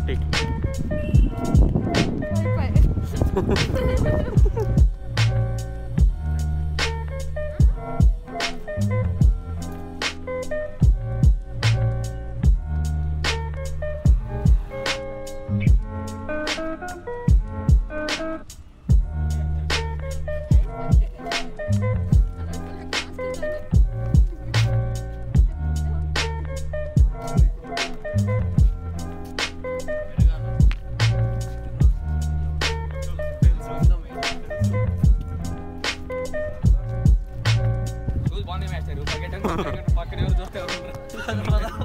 Take పక్కన ఎవరు చూస్తే ఎవరు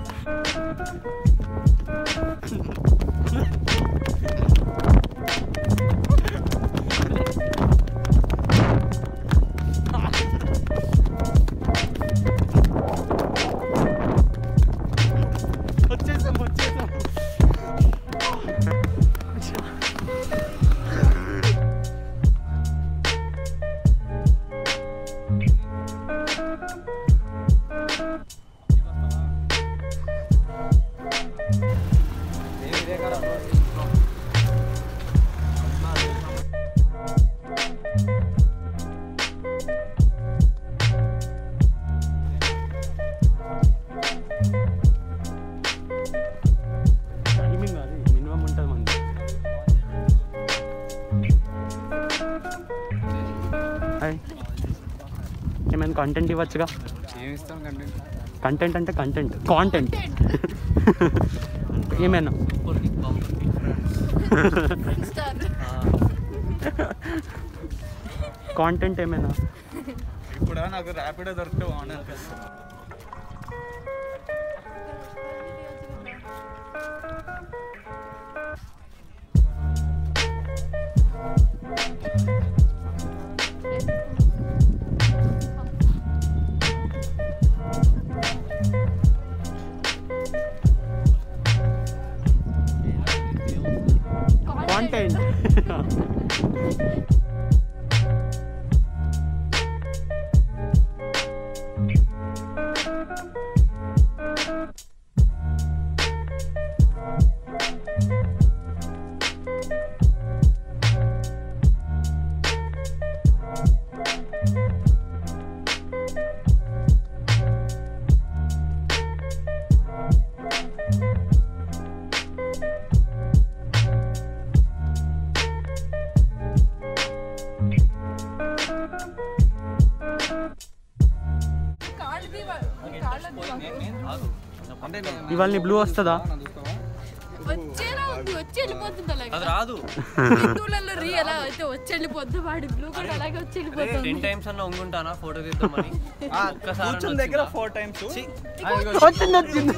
వచ్చేసాం వచ్చేసాం టైమింగ్ అది మినిమం ఉంటుంది మనకి హాయ్ ఏమైనా కంటెంట్ ఇవ్వచ్చుగా ఏమి ఇస్తాం కంటెంట్ కంటెంట్ అంటే కంటెంట్ కాంటెంట్ ఏమైనా కాంటెంట్ ఏమైనా ఇప్పుడు నాకు ర్యాపిడో దొరికితే బాగుండదు కాంటెంట్ అంటే ఇవాళ నీ బ్లూ వస్తుందా వచ్చేలా ఉంది వచ్చి వెళ్ళిపోతుంది అలాగే అది రాదు హిందువులలో రీ ఎలా అయితే వచ్చి వెళ్ళిపోద్ది వాడి బ్లూ కూడా అలాగే వచ్చి వెళ్ళిపోతుంది టెన్ టైమ్స్ అన్న ఉంగుంటానా ఫోటో తీద్దామని ఒక్కసారి కూర్చున్న దగ్గర ఫోర్ టైమ్స్ వచ్చింది వచ్చింది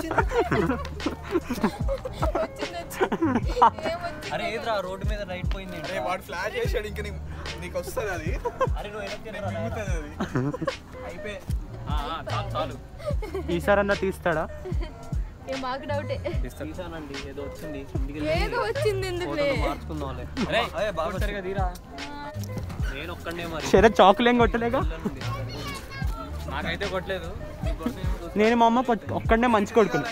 వచ్చింది వచ్చి ఏమొచ్చి అరే ఏదిరా రోడ్డు మీద రైట్ పోయింది అరే వాడు ఫ్లాష్ చేసాడు ఇంక నీకు నీకు వస్తుంది అది అరే నువ్వు వెనక్కి నీకు వెళ్ళరా. మిగులుతుంది అది అయిపోయి ఆ, ఆ, చాలు చాలు ఈసారన్నా తీస్తాడా ఏ మాకు డౌటే తీసానండి ఏదో వచ్చింది ఇంటికి వెళ్ళి ఏదో వచ్చింది ఎందుకులే ఫోటోలు మార్చుకుందాంలే అరే బాగా సరిగా తీరా నేను ఒక్కడే మరి శరత్ చాకులేం కొట్టలేగా నాకైతే కొట్టలేదు నేను మా అమ్మ కొట్- ఒక్కడే మంచి కొడుకుని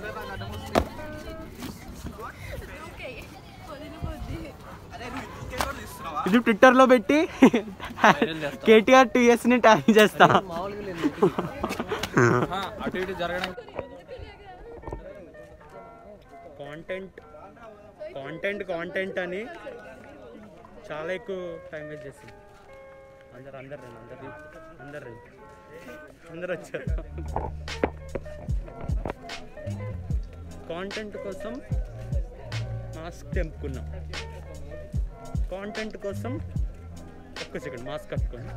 ఓకే వదిలిపోద్ది ఇది ట్విట్టర్ లో పెట్టి కేటీఆర్ టీఎస్ ని ట్యాగ్ చేస్తా మామూలుగా లేదు అటు ఇటు జరగడానికి కాంటెంట్ కాంటెంట్ కాంటెంట్ అని చాలా ఎక్కువ టైం వేస్ట్ చేస్తుంది అందరు అందరు రండి అందరు అందరు రండి అందరు వచ్చారు కాంటెంట్ కోసం మాస్క్ తెంపుకున్నాం కాంటెంట్ కోసం ఒక్క సెకండ్ మాస్క్ కట్టుకోండి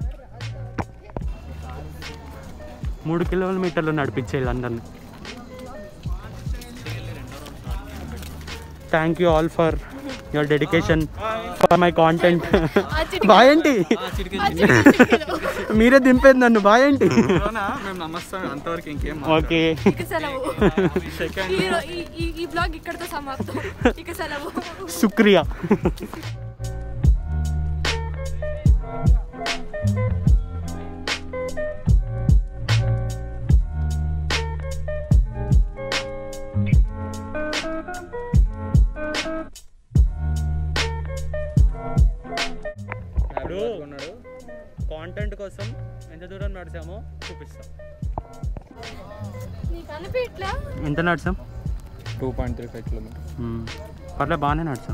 మూడు కిలోమీటర్లు నడిపించేది అందరిని thank you all for your dedication for my content boy ఏంటి మీరే దింపేది నన్ను బాయ్ ఏంటి అవునా? మేము నమస్తాం అంతవరకు ఇంకేం ఓకే ఇక సెలవు ఈ రో- ఈ- ఈ- ఈ బ్లాగ్ ఇక్కడితో సమాప్తం ఇక సెలవు శుక్రియా కోసం ఎంత దూరం నడిచామో చూపిస్తాం నీకు అనిపించట్లా ఎంత నడిచాం two point three five kilometre పర్లే బాగానే నడిచాం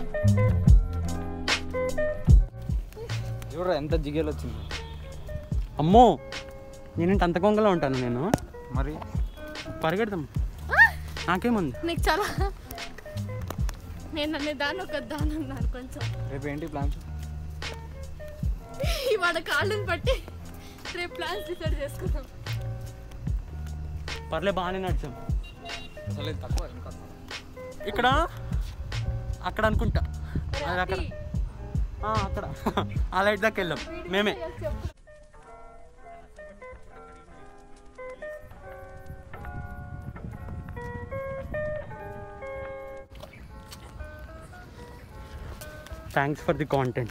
చూడరా ఎంత జిగేలు వచ్చింది అమ్మో నేను అంత కొంగలో ఉంటాను నేను మరి పరిగెడతాం నాకేముంది నీకు చాలా నేను అనే దాన్ని ఒక దాని అన్నాను కొంచెం రేపు ఏంటి ప్లాన్స్ ఇవాడ కాళ్ళని పట్టి రేపు ప్లాన్స్ డిసైడ్ చేసుకుందాం పర్లే బాగానే నడిచాం అసలు ఇది తక్కువ ఇంకా ఇక్కడ అక్కడ అనుకుంటా అది అక్కడ ఆ, అక్కడ ఆ లైట్ దాకా వెళ్ళాం మేమే థ్యాంక్స్ ఫర్ ది కాంటెంట్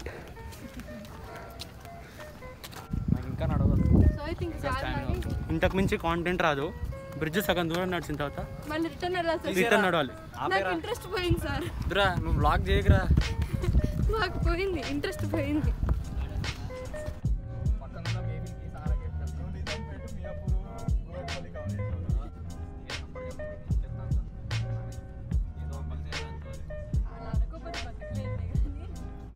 నాకు ఇంకా నడవదు సో ఐ థింక్ చాలా మంది ఇంతకు మించి కాంటెంట్ రాదు బ్రిడ్జ్ సగం దూరం నడిచిన తర్వాత మళ్ళీ రిటర్న్ వెళ్ళాల్సి వస్తుంది. రిటర్న్ నడవాలి నాకు ఇంట్రెస్ట్ పోయింది సార్ వద్దురా నువ్వు బ్లాగ్ చేయకురా మాకు పోయింది ఇంట్రెస్ట్ పోయింది